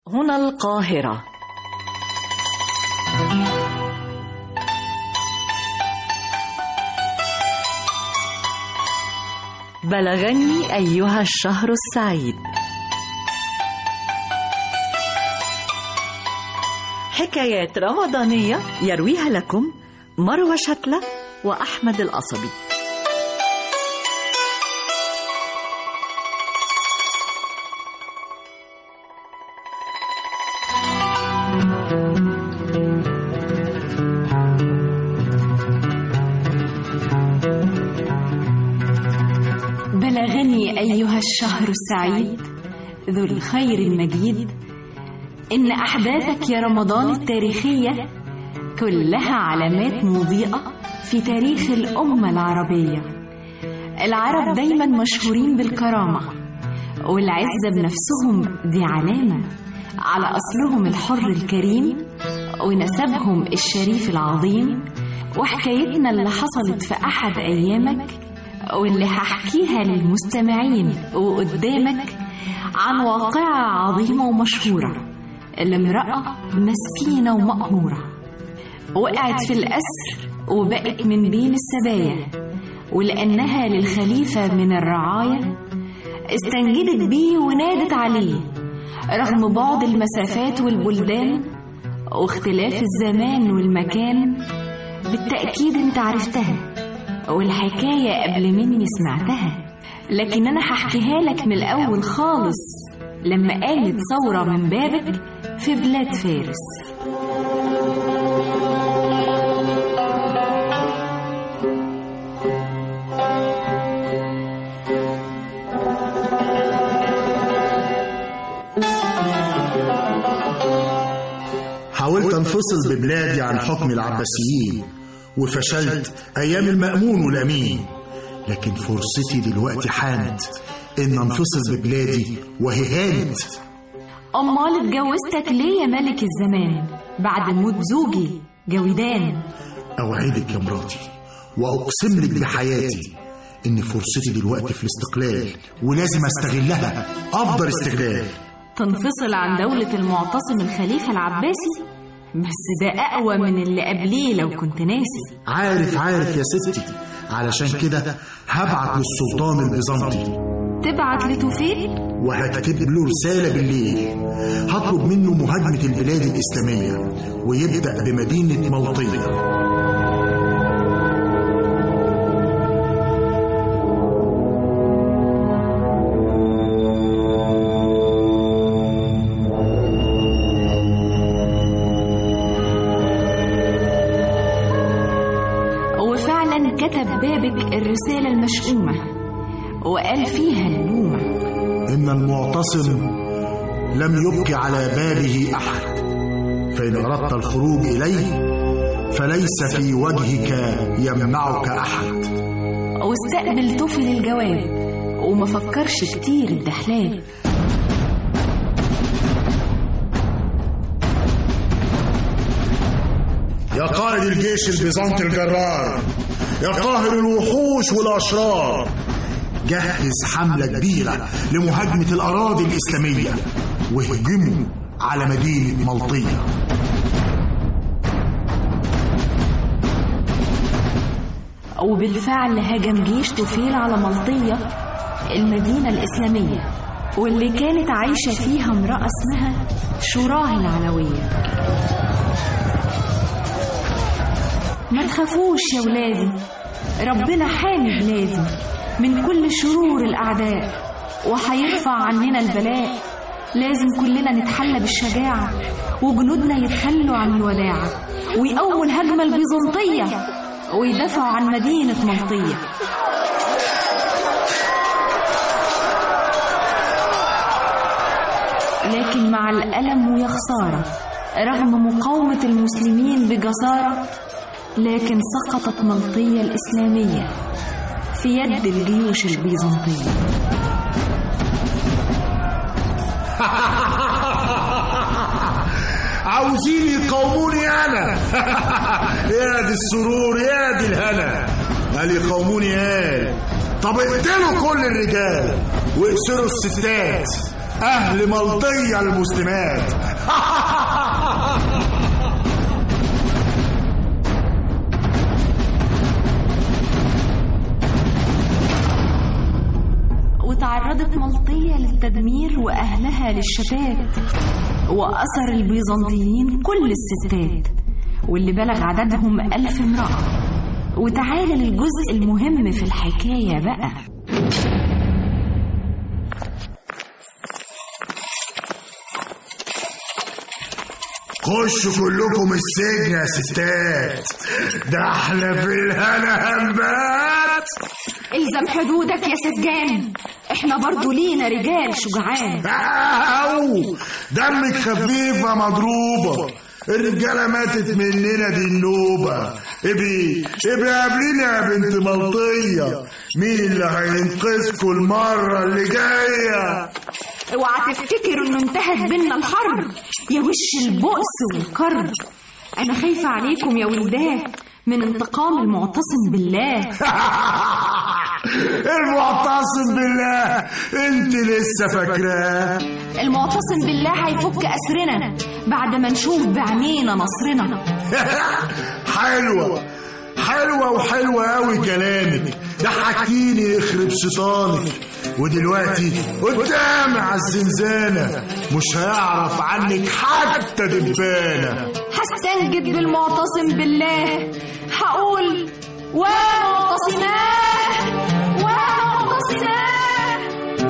هنا القاهرة بلغني أيها الشهر السعيد حكايات رمضانية يرويها لكم مروى شتلة وأحمد القصبي بلغني أيها الشهر السعيد ذو الخير المجيد إن أحداثك يا رمضان التاريخية كلها علامات مضيئة في تاريخ الأمة العربية العرب دايما مشهورين بالكرامة والعزة بنفسهم دي علامة على أصلهم الحر الكريم ونسبهم الشريف العظيم وحكايتنا اللي حصلت في أحد أيامك واللي هحكيها للمستمعين وقدامك عن واقعة عظيمة ومشهورة لامرأة مسكينة ومقهورة وقعت في الأسر وبقت من بين السبايا ولأنها للخليفة من الرعاية استنجدت بيه ونادت عليه رغم بعد المسافات والبلدان واختلاف الزمان والمكان بالتأكيد انت عرفتها والحكاية قبل مني سمعتها لكن أنا هحكيها لك من الأول خالص لما قامت ثورة من بابك في بلاد فارس حاولت انفصل ببلادي عن حكم العباسيين وفشلت ايام المأمون والامين لكن فرصتي دلوقتي حانت ان انفصل ببلادي وهي هانت أمال اتجوزتك ليه يا ملك الزمان بعد موت زوجي جويدان اوعدك يا مراتي واقسم لك بحياتي ان فرصتي دلوقتي في الاستقلال ولازم استغلها افضل استغلال تنفصل عن دولة المعتصم الخليفة العباسي بس ده أقوى من اللي قبليه لو كنت ناسي عارف عارف يا ستي علشان كده هبعت للسلطان البيزنطي تبعت لتوفيق وهكتب له رسالة بالليل هطلب منه مهاجمة البلاد الإسلامية ويبدأ بمدينة ملطية وفعلا كتب بابك الرسالة المشؤومة وقال فيها اللومة إن المعتصم لم يبق على بابه أحد فإن أردت الخروج إليه فليس في وجهك يمنعك أحد واستقبل طفل الجواب وما فكرش كتير الدحلاب يا قائد الجيش البيزنطي الجرار يا قاهر الوحوش والأشرار جهز حملة كبيرة لمهاجمة الأراضي الإسلامية واهجموا على مدينة ملطية وبالفعل هجم جيش طفيل على ملطية المدينة الإسلامية واللي كانت عايشة فيها امرأة اسمها شوراه العلوية ما تخافوش يا ولادي ربنا حامي بلادي من كل شرور الأعداء وهيرفع عننا البلاء لازم كلنا نتحلى بالشجاعة وجنودنا يتخلوا عن الوداعة ويقوموا الهجمة البيزنطية ويدافعوا عن مدينة ملطية لكن مع الألم ويا خسارة رغم مقاومة المسلمين بجسارة لكن سقطت ملطية الإسلامية في يد الجيوش البيزنطية عاوزين يقاوموني انا يا دي السرور يا دي الهنا قال يقاوموني قال طب اقتلوا كل الرجال واقسروا الستات أهل ملطية المسلمات وتعرضت ملطية للتدمير وأهلها للشتات وأسر البيزنطيين كل الستات واللي بلغ عددهم ألف امرأة وتعالى للجزء المهم في الحكاية بقى خشوا كلكم السجن يا ستات ده احنا في الهنا هنبات الزم حدودك يا سجان احنا برضو لينا رجال شجعان أو دمك خفيفة مضروبة الرجالة ماتت مننا دي النوبة ابي ابي قابلينا يا بنت ملطية مين اللي هينقذكوا المرة اللي جاية اوعى تفتكروا انه انتهت بينا الحرب يا وش البؤس والكرب انا خايفة عليكم يا ولداه من انتقام المعتصم بالله المعتصم بالله انت لسه فاكراه المعتصم بالله هيفك أسرنا بعد ما نشوف بعينينا نصرنا حلوة حلوة وحلوة قوي كلامك ده حكيني يخرب شيطانك ودلوقتي قدامي على الزنزانة مش هيعرف عنك حتى دبانة هستنجد بالمعتصم بالله هقول ومعتصماه ومعتصماه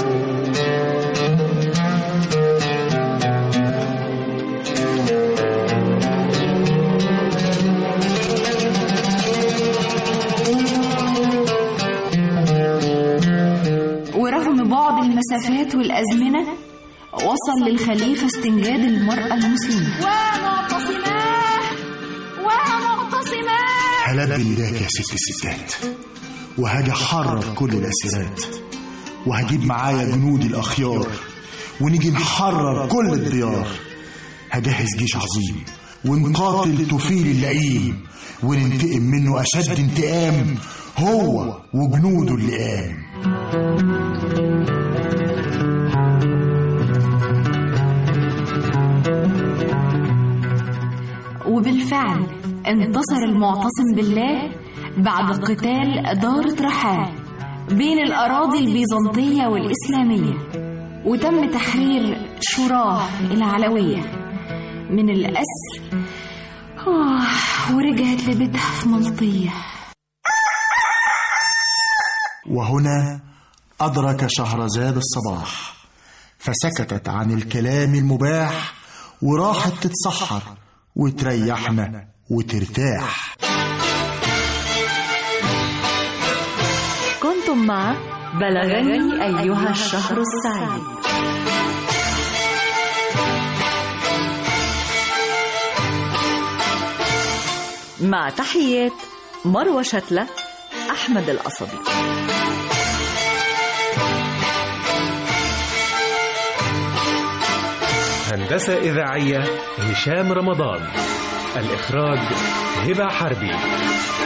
ورغم بعد المسافات والأزمنة وصل للخليفة استنجاد المرأة المسلمة ومعتصماه ومعتصماه هلبي نداك يا ست الستات وهاجي احرر كل الاسيرات وهجيب معايا جنودي الاخيار ونيجي نحرر كل الديار هجهز جيش عظيم ونقاتل طفيل اللئيم وننتقم منه اشد انتقام هو وجنوده اللي قام وبالفعل انتصر المعتصم بالله بعد قتال دارة رحال بين الأراضي البيزنطية والإسلامية وتم تحرير شوراه العلوية من الأسر آه ورجعت لبيتها في ملطية وهنا أدرك شهرزاد الصباح فسكتت عن الكلام المباح وراحت تتسحر وتريحنا وترتاح كنتم مع بلغني أيها الشهر السعيد مع تحيات مروة شتلة أحمد القصبي هندسة إذاعية هشام رمضان الإخراج هبة حربي